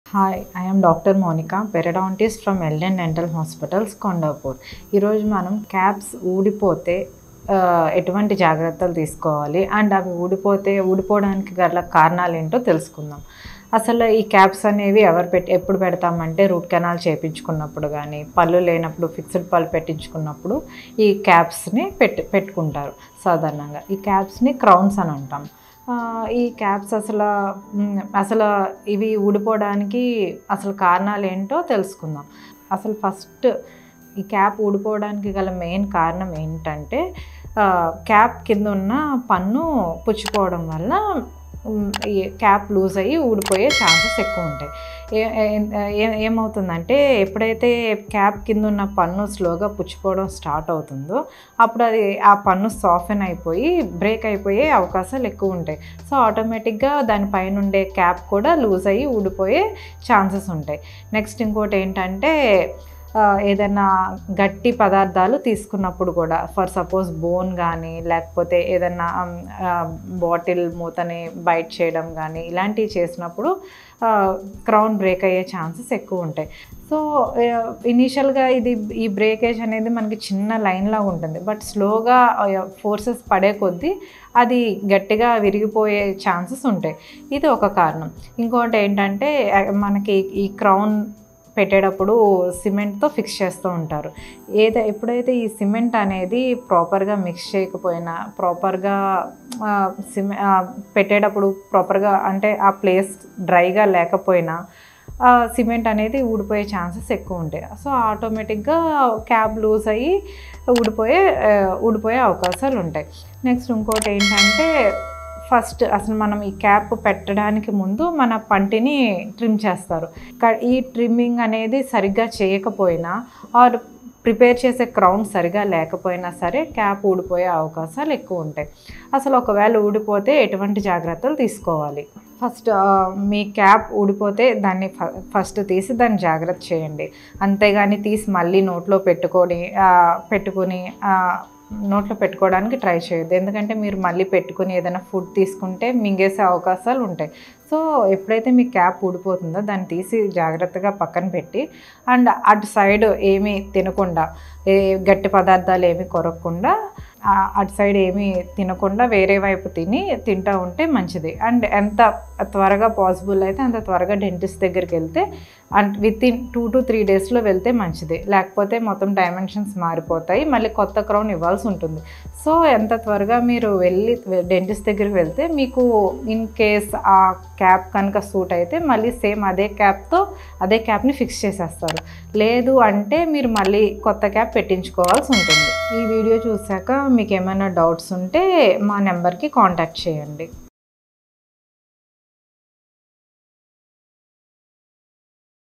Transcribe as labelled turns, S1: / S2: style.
S1: hi I'm doctor Monika periodontist from L N dental hospitals Kondapur ఈరోజు మనం caps ఊడిపోతే ఆ, ఎటువంటి జాగ్రత్తలు తీసుకోవాలి అండ్ అవి ఊడిపోతే ఊడిపోవడానికి గల కారణాలు ఏంటో తెలుసుకుందాం అసలు ఈ క్యాప్స్ అనేవి ఎవరు పెట్టి ఎప్పుడు పెడతామంటే రూట్ కెనాల్ చేయించుకున్నప్పుడు కానీ పళ్ళు లేనప్పుడు ఫిక్స్డ్ పళ్ళు పెట్టించుకున్నప్పుడు ఈ క్యాప్స్ని పెట్టి పెట్టుకుంటారు సాధారణంగా ఈ క్యాప్స్ని క్రౌన్స్ అని అంటాం ఆ, ఈ క్యాప్స్ అసలు మ్, అసలు ఇవి ఊడిపోవడానికి అసలు కారణాలు ఏంటో తెలుసుకుందాం అసలు ఫస్ట్ ఈ క్యాప్ ఊడిపోవడానికి గల మెయిన్ కారణం ఏంటంటే ఆ, క్యాప్ కింద ఉన్న పన్ను పుచ్చిపోవడం వల్ల మ్, ఈ క్యాప్ లూజ్ అయ్యి ఊడిపోయే ఛాన్సెస్ ఎక్కువ ఉంటాయి ఏ- ఏ- ఏ- ఏమవుతుందంటే ఎప్పుడైతే క్యాప్ కింద ఉన్న పన్ను స్లోగా పుచ్చిపోవడం స్టార్ట్ అవుతుందో అప్పుడు అది ఆ పన్ను సాఫెన్ అయిపోయి బ్రేక్ అయిపోయే అవకాశాలు ఎక్కువ ఉంటాయి సో ఆటోమేటిక్గా దానిపైన ఉండే క్యాప్ కూడా లూజ్ అయ్యి ఊడిపోయే ఛాన్సెస్ ఉంటాయి నెక్స్ట్ ఇంకోటి ఏంటంటే ఆ, ఏదైనా గట్టి పదార్థాలు తీసుకున్నప్పుడు కూడా ఫర్ సపోజ్ బోన్ కానీ లేకపోతే ఏదైనా బాటిల్ మూతని బైట్ చేయడం కానీ ఇలాంటివి చేసినప్పుడు క్రౌన్ బ్రేక్ అయ్యే ఛాన్సెస్ ఎక్కువ ఉంటాయి సో ఇనీషియల్గా ఇది ఈ బ్రేకేజ్ అనేది మనకి చిన్న లైన్ లాగా ఉంటుంది బట్ స్లోగా ఫోర్సెస్ పడే కొద్దీ అది గట్టిగా విరిగిపోయే ఛాన్సెస్ ఉంటాయి ఇది ఒక కారణం ఇంకోటి ఏంటంటే ఆ, మనకి ఈ క్రౌన్ పెట్టేటప్పుడు సిమెంట్తో ఫిక్స్ చేస్తూ ఉంటారు ఏదో ఎప్పుడైతే ఈ సిమెంట్ అనేది ప్రాపర్గా మిక్స్ చేయకపోయినా ప్రాపర్గా సిమె ఆ, పెట్టేటప్పుడు ప్రాపర్గా అంటే ఆ ప్లేస్ డ్రైగా లేకపోయినా ఆ, సిమెంట్ అనేది ఊడిపోయే ఛాన్సెస్ ఎక్కువ ఉంటాయి సో ఆటోమేటిక్గా క్యాబ్ లూజ్ అయ్యి ఊడిపోయే ఆ, ఊడిపోయే అవకాశాలు ఉంటాయి నెక్స్ట్ ఇంకోటి ఏంటంటే ఫస్ట్ అసలు మనం ఈ క్యాప్ పెట్టడానికి ముందు మన పంటిని ట్రిమ్ చేస్తారు క- ఈ ట్రిమ్మింగ్ అనేది సరిగ్గా చేయకపోయినా ఆర్ ప్రిపేర్ చేసే క్రౌన్ సరిగా లేకపోయినా సరే క్యాప్ ఊడిపోయే అవకాశాలు ఎక్కువ ఉంటాయి అసలు ఒకవేళ ఊడిపోతే ఎటువంటి జాగ్రత్తలు తీసుకోవాలి ఫస్ట్ ఆ, మీ క్యాప్ ఊడిపోతే దాన్ని ఫ- ఫస్ట్ తీసి దాన్ని జాగ్రత్త చేయండి అంతేగాని తీసి మళ్ళీ నోట్లో పెట్టుకొని ఆ, పెట్టుకొని ఆ, నోట్లో పెట్టుకోవడానికి ట్రై చేయొద్దు ఎందుకంటే మీరు మళ్ళీ పెట్టుకుని ఏదైనా ఫుడ్ తీసుకుంటే మింగేసే అవకాశాలు ఉంటాయి సో ఎప్పుడైతే మీ క్యాప్ ఊడిపోతుందో దాన్ని తీసి జాగ్రత్తగా పక్కన పెట్టి అండ్ అటు సైడ్ ఏమీ తినకుండా ఏ గట్టి పదార్థాలు ఏమీ కొరకకుండా ఆ, అటు సైడ్ ఏమీ తినకుండా వేరే వైపు తిని తింటూ ఉంటే మంచిది అండ్ ఎంత త్వరగా పాసిబుల్ అయితే అంత త్వరగా డెంటిస్ట్ దగ్గరికి వెళ్తే and with in two to three డేస్లో వెళ్తే మంచిది లేకపోతే మొత్తం డైమెన్షన్స్ మారిపోతాయి మళ్ళీ కొత్త క్రౌన్ ఇవ్వాల్సి ఉంటుంది సో ఎంత త్వరగా మీరు వెళ్ళి డెంటిస్ట్ దగ్గరికి వెళ్తే మీకు ఇన్ కేస్ ఆ క్యాప్ కనుక సూట్ అయితే మళ్ళీ సేమ్ అదే క్యాప్తో అదే క్యాప్ని ఫిక్స్ చేసేస్తారు లేదు అంటే మీరు మళ్ళీ కొత్త క్యాప్ పెట్టించుకోవాల్సి ఉంటుంది ఈ వీడియో చూశాక మీకు ఏమైనా డౌట్స్ ఉంటే మా నెంబర్కి కాంటాక్ట్ చేయండి